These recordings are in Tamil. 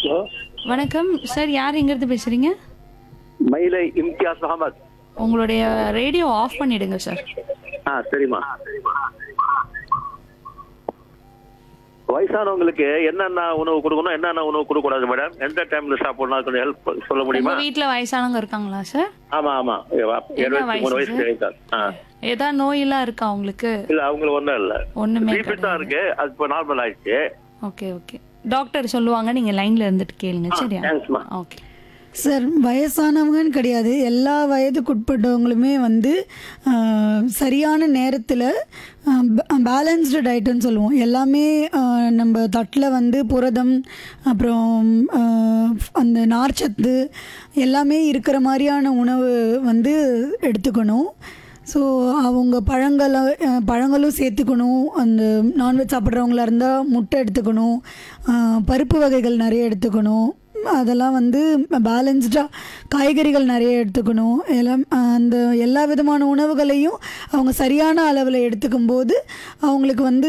ஹலோ வணக்கம் சார் யார் எங்கிருந்து பேசுறீங்க மயிலை இம்தியாஸ் முகமது உங்களுடைய ரேடியோ ஆஃப் பண்ணிடுங்க சார் ஆ சரிம்மா வயசானவங்களுக்கு என்னென்ன உணவு கொடுக்கணும் என்னென்ன உணவு கொடுக்கக்கூடாது மேடம் எந்த டைம்ல சாப்பிடணும் கொஞ்சம் ஹெல்ப் சொல்ல முடியுமா உங்க வீட்ல வயசானவங்க இருக்காங்களா சார் ஆமா ஆமா எழுபத்தி மூணு வயசு கிடையாது ஆ ஏதாவது நோயெல்லாம் இருக்கா உங்களுக்கு இல்ல அவங்களுக்கு ஒண்ணும் இல்ல ஒண்ணுமே பிபி தான் இருக்கு அது இப்போ நார்மல் ஆயிடுச்சு ஓகே ஓகே டாக்டர் சொல்லுவாங்க நீங்க லைன்ல இருந்துட்டு கேளுங்க சரியா தேங்க்ஸ்மா ஓகே சார் வயசானவங்கன்னு கிடையாது எல்லா வயதுக்குட்பட்டவங்களுமே வந்து ஆஹ், சரியான நேரத்தில் பேலன்ஸ்டு டயட்டுன்னு சொல்லுவோம் எல்லாமே ஆஹ், நம்ம தட்டில் வந்து புரதம் அப்புறம் ஆஹ், அந்த நார்ச்சத்து எல்லாமே இருக்கிற மாதிரியான உணவு வந்து எடுத்துக்கணும் ஸோ அவங்க பழங்களை அஹ், பழங்களும் சேர்த்துக்கணும் அந்த நான்வெஜ் சாப்பிட்றவங்களா இருந்தால் முட்டை எடுத்துக்கணும் ஆஹ், பருப்பு வகைகள் நிறைய எடுத்துக்கணும் அதெல்லாம் வந்து பேலன்ஸ்டாக காய்கறிகள் நிறைய எடுத்துக்கணும் எல்லாம் ஆஹ், அந்த எல்லா விதமான உணவுகளையும் அவங்க சரியான அளவில் எடுத்துக்கும் போது அவங்களுக்கு வந்து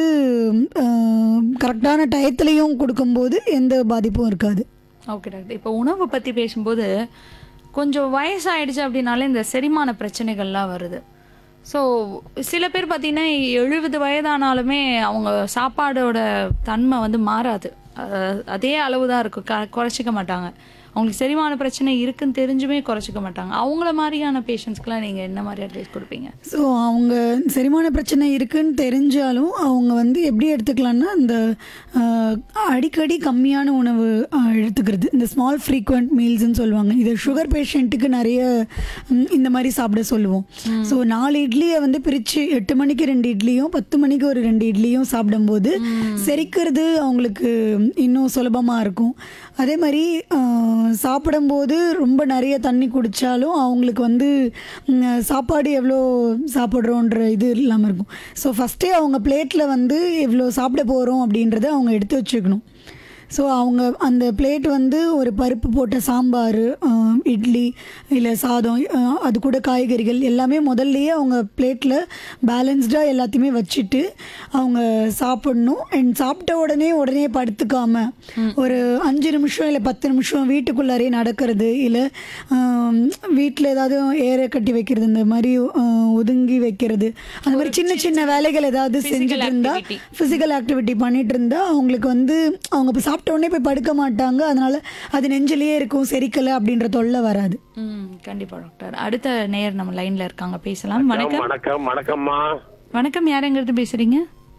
கரெக்டான டயத்துலையும் கொடுக்கும்போது எந்த பாதிப்பும் இருக்காது ஓகே டாக்டர் இப்போ உணவை பத்தி பேசும்போது கொஞ்சம் வயசாயிடுச்சு அப்படின்னாலே இந்த செரிமான பிரச்சனைகள்லாம் வருது ஸோ சில பேர் பார்த்தீங்கன்னா எழுபது வயதானாலுமே அவங்க சாப்பாடோட தன்மை வந்து மாறாது அஹ் அதே அளவு தான் இருக்கும் க குறைச்சிக்க மாட்டாங்க அவங்களுக்கு செரிமான பிரச்சனை இருக்குன்னு தெரிஞ்சுமே குறைச்சிக்க மாட்டாங்க அவங்கள மாதிரியான பேஷண்ட்ஸ்க்குலாம் நீங்கள் என்ன மாதிரி அட்வைஸ் கொடுப்பீங்க ஸோ அவங்க செரிமான பிரச்சனை இருக்குன்னு தெரிஞ்சாலும் அவங்க வந்து எப்படி எடுத்துக்கலாம்னா இந்த ஆஹ், அடிக்கடி கம்மியான உணவு ஆஹ், எடுத்துக்கிறது இந்த ஸ்மால் ஃப்ரீக்வெண்ட் மீல்ஸ்னு சொல்லுவாங்க இது சுகர் பேஷண்ட்டுக்கு நிறைய ம், இந்த மாதிரி சாப்பிட சொல்லுவோம் ஸோ நாலு இட்லியை வந்து பிரித்து எட்டு மணிக்கு ரெண்டு இட்லியும் பத்து மணிக்கு ஒரு ரெண்டு இட்லியும் சாப்பிடும்போது செரிக்கிறது அவங்களுக்கு இன்னும் சுலபமாக இருக்கும் அதே மாதிரி ஆஹ், சாப்பிடும்போது ரொம்ப நிறைய தண்ணி குடித்தாலும் அவங்களுக்கு வந்து ம், சாப்பாடு எவ்வளோ சாப்பிட்றோன்ற இது இல்லாமல் இருக்கும் ஸோ ஃபஸ்ட்டே அவங்க பிளேட்டில் வந்து எவ்வளோ சாப்பிட போகிறோம் அப்படின்றத அவங்க எடுத்து வச்சுக்கணும் ஸோ அவங்க அந்த பிளேட் வந்து ஒரு பருப்பு போட்ட சாம்பார் ஆஹ், இட்லி இல்லை சாதம் ஆஹ், அது கூட காய்கறிகள் எல்லாமே முதல்லயே அவங்க பிளேட்டில் பேலன்ஸ்டாக எல்லாத்தையுமே வச்சுட்டு அவங்க சாப்பிடணும் அண்ட் சாப்பிட்ட உடனே உடனே படுத்துக்காம ஒரு அஞ்சு நிமிஷம் இல்லை பத்து நிமிஷம் வீட்டுக்குள்ளாரே நடக்கிறது இல்லை வீட்டில் ஏதாவது ஏற கட்டி வைக்கிறது இந்த மாதிரி ஆஹ், ஒதுங்கி வைக்கிறது அந்த மாதிரி சின்ன சின்ன வேலைகள் ஏதாவது செஞ்சுட்டு இருந்தா activity. ஃபிசிக்கல் ஆக்டிவிட்டி பண்ணிட்டு இருந்தா அவங்களுக்கு வந்து அவங்க இப்போ சாப்பிட்ட உடனே போய் படுக்க மாட்டாங்க அதனால அது நெஞ்சிலேயே இருக்கும் செரிக்கலை அப்படின்ற தொல்லை வராது ம் கண்டிப்பா டாக்டர் அடுத்த நேயர் நம்ம லைன்ல இருக்காங்க பேசலாம் வணக்கம் வணக்கம் வணக்கம்மா வணக்கம் யாருங்கிறது பேசுறீங்க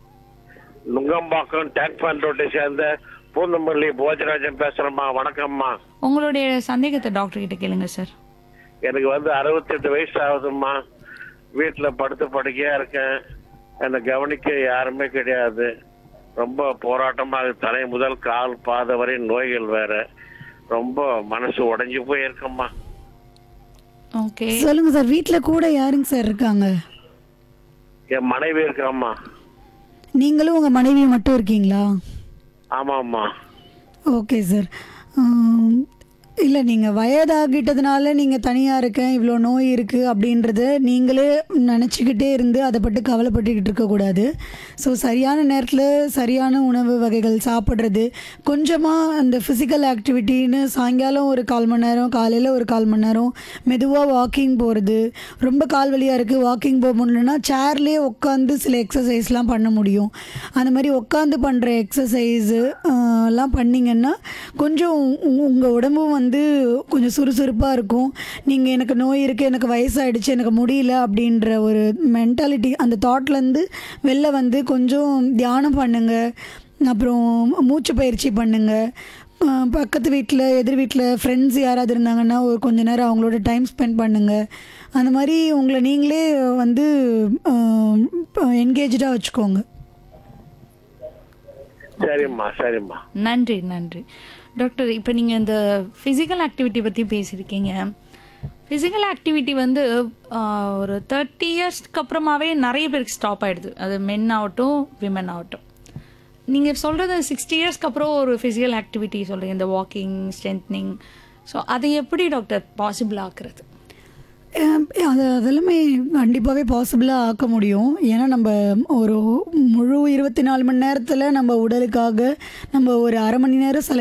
நுங்கம்பாக்கம் டேங்க் பேண்ட் ரோட்டை சேர்ந்த பூந்தமல்லி போஜராஜன் பேசுறேம்மா வணக்கம்மா உங்களுடைய சந்தேகத்தை டாக்டர் கிட்ட கேளுங்க சார் எனக்கு வந்து அறுபத்தெட்டு வயசு ஆகுதும்மா வீட்டுல படுத்து படுக்கையா இருக்கேன் என்னை கவனிக்க யாருமே கிடையாது ரொம்ப போராட்டமா இருக்கு தலை முதல் கால் பாத வரை நோய்கள் வேற ரொம்ப மனசு உடைஞ்சு போயிருக்கம்மா ஓகே சொல்லுங்க சார் வீட்டில் கூட யாருங்க சார் இருக்காங்க என் மனைவி இருக்காம்மா நீங்களும் உங்கள் மனைவி மட்டும் இருக்கீங்களா ஆமாம்மா ஓகே சார் இல்லை நீங்கள் வயதாகிட்டதுனால நீங்கள் தனியாக இருக்கேன் இவ்வளோ நோய் இருக்குது அப்படின்றத நீங்களே நினச்சிக்கிட்டே இருந்து அதை பட்டு கவலைப்பட்டுக்கிட்டு இருக்கக்கூடாது ஸோ சரியான நேரத்தில் சரியான உணவு வகைகள் சாப்பிட்றது கொஞ்சமாக அந்த ஃபிசிக்கல் ஆக்டிவிட்டின்னு சாயங்காலம் ஒரு கால் மணி நேரம் காலையில் ஒரு கால் மணி நேரம் மெதுவாக வாக்கிங் போகிறது ரொம்ப கால் வலியாக இருக்குது வாக்கிங் போக முடியலன்னா சேர்லேயே உட்காந்து சில எக்ஸசைஸ்லாம் பண்ண முடியும் அந்த மாதிரி உட்காந்து பண்ணுற எக்ஸசைஸு எல்லாம் பண்ணிங்கன்னா கொஞ்சம் உங்கள் உடம்பும் வந்து கொஞ்சம் சுறுசுறுப்பாக இருக்கும் நீங்கள் எனக்கு நோய் இருக்குது எனக்கு வயசாயிடுச்சு எனக்கு முடியல அப்படின்ற ஒரு மென்டாலிட்டி அந்த தாட்லேருந்து வெளில வந்து கொஞ்சம் தியானம் பண்ணுங்கள் அப்புறம் மூச்சு பயிற்சி பண்ணுங்கள் அஹ் பக்கத்து வீட்டில் எதிர் வீட்டில் ஃப்ரெண்ட்ஸ் யாராவது இருந்தாங்கன்னா ஒரு கொஞ்ச நேரம் அவங்களோட டைம் ஸ்பெண்ட் பண்ணுங்கள் அந்த மாதிரி உங்களை நீங்களே வந்து என்கேஜாக வச்சுக்கோங்க சரிம்மா சரிம்மா நன்றி நன்றி டாக்டர் இப்போ நீங்கள் இந்த ஃபிசிக்கல் ஆக்டிவிட்டி பற்றி பேசியிருக்கீங்க ஃபிசிக்கல் ஆக்டிவிட்டி வந்து ஆஹ், ஒரு தேர்ட்டி இயர்ஸ்க்கு அப்புறமாவே நிறைய பேருக்கு ஸ்டாப் ஆயிடுது அது மென் ஆகட்டும் விமன் ஆகட்டும் நீங்கள் சொல்கிறது சிக்ஸ்டி இயர்ஸ்க்கு அப்புறம் ஒரு ஃபிசிக்கல் ஆக்டிவிட்டி சொல்கிறீங்க இந்த வாக்கிங் ஸ்ட்ரென்த்னிங் ஸோ அதை எப்படி டாக்டர் பாசிபிள் ஆக்குறது அஹ் அது அதெல்லாமே கண்டிப்பாகவே பாசிபிளாக ஆக்க முடியும் ஏன்னா நம்ம ஒரு முழு இருபத்தி நாலு மணி நேரத்தில் நம்ம உடலுக்காக நம்ம ஒரு அரை மணி நேரம் செல